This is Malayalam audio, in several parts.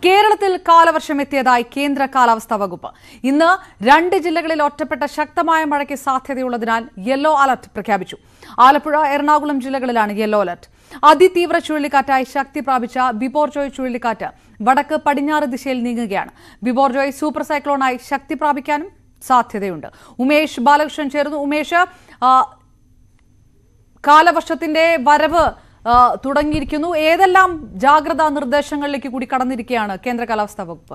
കേരളത്തിൽ കാലവർഷം എത്തിയതായി കേന്ദ്ര കാലാവസ്ഥാ വകുപ്പ് ഇന്ന് രണ്ട് ജില്ലകളിൽ ഒറ്റപ്പെട്ട ശക്തമായ മഴയ്ക്ക് സാധ്യതയുള്ളതിനാൽ യെല്ലോ അലർട്ട് പ്രഖ്യാപിച്ചു ആലപ്പുഴ എറണാകുളം ജില്ലകളിലാണ് യെല്ലോ അലർട്ട് അതിതീവ്ര ചുഴലിക്കാറ്റായി ശക്തി പ്രാപിച്ച ബിബോർജോയ് ചുഴലിക്കാറ്റ് വടക്ക് പടിഞ്ഞാറ് ദിശയിൽ നീങ്ങുകയാണ് ബിബോർജോയ് സൂപ്പർ സൈക്ലോണായി ശക്തി പ്രാപിക്കാനും സാധ്യതയുണ്ട് ഉമേഷ് ബാലകൃഷ്ണൻ ചേർന്നു ഉമേഷ് ആ, കാലവർഷത്തിന്റെ വരവ് ആ, തുടങ്ങിയിരിക്കുന്നു ഏതെല്ലാം ജാഗ്രതാ നിർദ്ദേശങ്ങളിലേക്ക് കൂടി കടന്നിരിക്കുകയാണ് കേന്ദ്ര കാലാവസ്ഥാ വകുപ്പ്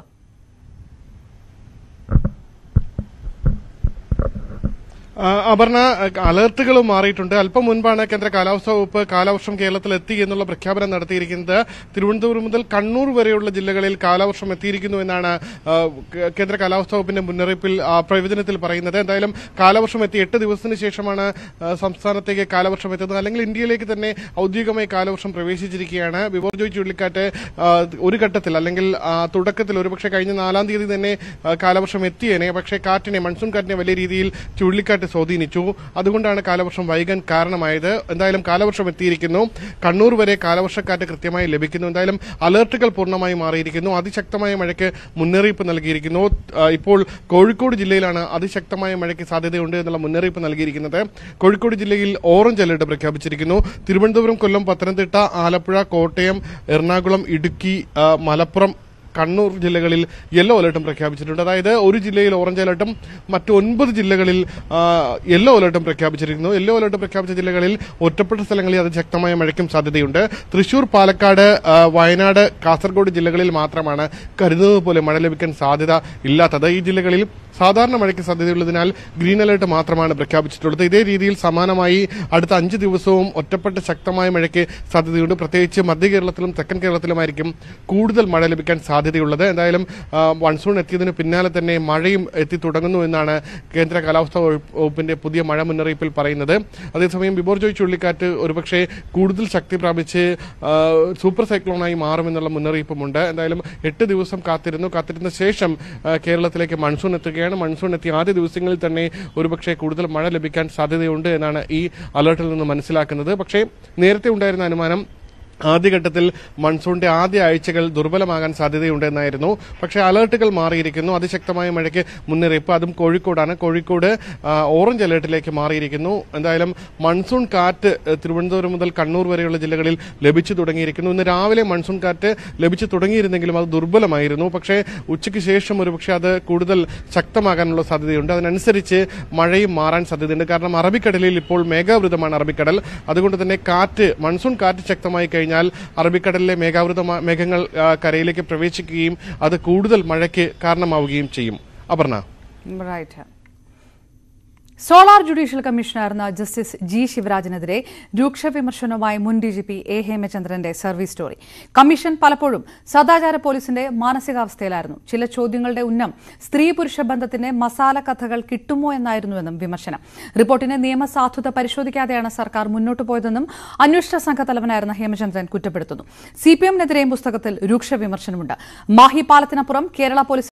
ആ, അപർണ അലർട്ടുകൾ മാറിയിട്ടുണ്ട് അല്പം മുൻപാണ് കേന്ദ്ര കാലാവസ്ഥാ വകുപ്പ് കാലവർഷം കേരളത്തിൽ എത്തി എന്നുള്ള പ്രഖ്യാപനം നടത്തിയിരിക്കുന്നത് തിരുവനന്തപുരം മുതൽ കണ്ണൂർ വരെയുള്ള ജില്ലകളിൽ കാലവർഷം എത്തിയിരിക്കുന്നു എന്നാണ് ആ, കേ- കേന്ദ്ര കാലാവസ്ഥാ വകുപ്പിന്റെ മുന്നറിയിപ്പിൽ ആ, പ്രവചനത്തിൽ പറയുന്നത് എന്തായാലും കാലവർഷം എത്തി എട്ട് ദിവസത്തിന് ശേഷമാണ് ആ, സംസ്ഥാനത്തേക്ക് കാലവർഷം എത്തുന്നത് അല്ലെങ്കിൽ ഇന്ത്യയിലേക്ക് തന്നെ ഔദ്യോഗികമായി കാലവർഷം പ്രവേശിച്ചിരിക്കുകയാണ് ബിബോർജോയ് ചുഴലിക്കാറ്റ് ആ, ഒരു ഘട്ടത്തിൽ അല്ലെങ്കിൽ ആ, തുടക്കത്തിൽ ഒരുപക്ഷെ കഴിഞ്ഞ നാലാം തീയതി തന്നെ ആ, കാലവർഷം എത്തിയേനെ പക്ഷേ കാറ്റിനെ മൺസൂൺ കാറ്റിനെ വലിയ രീതിയിൽ ചുഴലിക്കാറ്റ് സ്വാധീനിച്ചു അതുകൊണ്ടാണ് കാലവർഷം വൈകാൻ കാരണമായത് എന്തായാലും കാലവർഷം എത്തിയിരിക്കുന്നു കണ്ണൂർ വരെ കാലവർഷക്കാറ്റ് കൃത്യമായി ലഭിക്കുന്നു എന്തായാലും അലർട്ടുകൾ പൂർണ്ണമായി മാറിയിരിക്കുന്നു അതിശക്തമായ മഴയ്ക്ക് മുന്നറിയിപ്പ് നൽകിയിരിക്കുന്നു ആ, ഇപ്പോൾ കോഴിക്കോട് ജില്ലയിലാണ് അതിശക്തമായ മഴയ്ക്ക് സാധ്യതയുണ്ട് എന്നുള്ള മുന്നറിയിപ്പ് നൽകിയിരിക്കുന്നത് കോഴിക്കോട് ജില്ലയിൽ ഓറഞ്ച് അലർട്ട് പ്രഖ്യാപിച്ചിരിക്കുന്നു തിരുവനന്തപുരം കൊല്ലം പത്തനംതിട്ട ആലപ്പുഴ കോട്ടയം എറണാകുളം ഇടുക്കി ആ, മലപ്പുറം കണ്ണൂർ ജില്ലകളിൽ യെല്ലോ അലർട്ടും പ്രഖ്യാപിച്ചിട്ടുണ്ട് അതായത് ഒരു ജില്ലയിൽ ഓറഞ്ച് അലർട്ടും മറ്റ് ഒൻപത് ജില്ലകളിൽ ആ, യെല്ലോ അലർട്ടും പ്രഖ്യാപിച്ചിരിക്കുന്നു യെല്ലോ അലർട്ട് പ്രഖ്യാപിച്ച ജില്ലകളിൽ ഒറ്റപ്പെട്ട സ്ഥലങ്ങളിൽ അതിശക്തമായ മഴയ്ക്കും സാധ്യതയുണ്ട് തൃശൂർ പാലക്കാട് ആ, വയനാട് കാസർഗോഡ് ജില്ലകളിൽ മാത്രമാണ് കരുതുന്നത് പോലെ മഴ ലഭിക്കാൻ സാധ്യത ഇല്ലാത്തത് ഈ ജില്ലകളിൽ സാധാരണ മഴയ്ക്ക് സാധ്യതയുള്ളതിനാൽ ഗ്രീൻ അലർട്ട് മാത്രമാണ് പ്രഖ്യാപിച്ചിട്ടുള്ളത് ഇതേ രീതിയിൽ സമാനമായി അടുത്ത അഞ്ച് ദിവസവും ഒറ്റപ്പെട്ട ശക്തമായ മഴയ്ക്ക് സാധ്യതയുണ്ട് പ്രത്യേകിച്ച് മധ്യ കേരളത്തിലും തെക്കൻ കേരളത്തിലുമായിരിക്കും കൂടുതൽ മഴ ലഭിക്കാൻ സാധ്യതയുള്ളത് എന്തായാലും ആ, മൺസൂൺ എത്തിയതിന് പിന്നാലെ തന്നെ മഴയും എത്തി തുടങ്ങുന്നു എന്നാണ് കേന്ദ്ര കാലാവസ്ഥാ വകുപ്പ് വകുപ്പിന്റെ പുതിയ മഴ മുന്നറിയിപ്പിൽ പറയുന്നത് അതേസമയം ബിബോർജോയ് ചുഴലിക്കാറ്റ് ഒരുപക്ഷെ കൂടുതൽ ശക്തി പ്രാപിച്ച് ആ, സൂപ്പർ സൈക്ലോണായി മാറുമെന്നുള്ള മുന്നറിയിപ്പുമുണ്ട് എന്തായാലും എട്ട് ദിവസം കാത്തിരുന്നു കാത്തിരുന്ന ശേഷം ആ, കേരളത്തിലേക്ക് മൺസൂൺ എത്തുകയാണ് മൺസൂൺ എത്തിയ ആദ്യ ദിവസങ്ങളിൽ തന്നെ ഒരുപക്ഷെ കൂടുതൽ മഴ ലഭിക്കാൻ സാധ്യതയുണ്ട് എന്നാണ് ഈ അലർട്ടിൽ നിന്ന് മനസ്സിലാക്കുന്നത് പക്ഷേ നേരത്തെ ഉണ്ടായിരുന്ന അനുമാനം ആദ്യഘട്ടത്തിൽ മൺസൂണിന്റെ ആദ്യ ആഴ്ചകൾ ദുർബലമാകാൻ സാധ്യതയുണ്ട് എന്നായിരുന്നു പക്ഷേ അലർട്ടുകൾ മാറിയിരിക്കുന്നു അതിശക്തമായ മഴയ്ക്ക് മുന്നറിയിപ്പ് അതും കോഴിക്കോടാണ് കോഴിക്കോട് ആ, ഓറഞ്ച് അലർട്ടിലേക്ക് മാറിയിരിക്കുന്നു എന്തായാലും മൺസൂൺ കാറ്റ് ഏഹ്, തിരുവനന്തപുരം മുതൽ കണ്ണൂർ വരെയുള്ള ജില്ലകളിൽ ലഭിച്ചു തുടങ്ങിയിരിക്കുന്നു ഇന്ന് രാവിലെ മൺസൂൺ കാറ്റ് ലഭിച്ചു തുടങ്ങിയിരുന്നെങ്കിലും അത് ദുർബലമായിരുന്നു പക്ഷേ ഉച്ചയ്ക്ക് ശേഷം ഒരുപക്ഷെ അത് കൂടുതൽ ശക്തമാകാനുള്ള സാധ്യതയുണ്ട് അതിനനുസരിച്ച് മഴയും മാറാൻ സാധ്യതയുണ്ട് കാരണം അറബിക്കടലിൽ ഇപ്പോൾ മേഘാവൃതമാണ് അറബിക്കടൽ അതുകൊണ്ട് തന്നെ കാറ്റ് മൺസൂൺ കാറ്റ് ശക്തമായി കഴിഞ്ഞാൽ അറബിക്കടലിലെ മേഘാവൃത മേഘങ്ങൾ ആ, കരയിലേക്ക് പ്രവേശിക്കുകയും അത് കൂടുതൽ മഴയ്ക്ക് കാരണമാവുകയും ചെയ്യും അപർണ റൈറ്റ് സോളാർ ജുഡീഷ്യൽ കമ്മീഷണറായിരുന്ന ജസ്റ്റിസ് ജി ശിവരാജനെതിരെ രൂക്ഷ വിമർശനവുമായി മുൻ ഡി ജി പി എ ഹേമചന്ദ്രന്റെ സർവീസ് സ്റ്റോറി കമ്മീഷൻ പലപ്പോഴും സദാചാര പോലീസിന്റെ മാനസികാവസ്ഥയിലായിരുന്നു ചില ചോദ്യങ്ങളുടെ ഉന്നം സ്ത്രീ പുരുഷ ബന്ധത്തിന്റെ മസാല കഥകൾ കിട്ടുമോ എന്നായിരുന്നുവെന്നും വിമർശനം റിപ്പോർട്ടിന്റെ നിയമസാധുത പരിശോധിക്കാതെയാണ് സർക്കാർ മുന്നോട്ടു പോയതെന്നും അന്വേഷണ സംഘ തലവനായിരുന്ന ഹേമചന്ദ്രൻ കുറ്റപ്പെടുത്തുന്നു സിപിഎമ്മിനെതിരെയും പുസ്തകത്തിൽ രൂക്ഷ വിമർശനമുണ്ട് മാഹി പാലത്തിനപ്പുറം കേരള പോലീസ്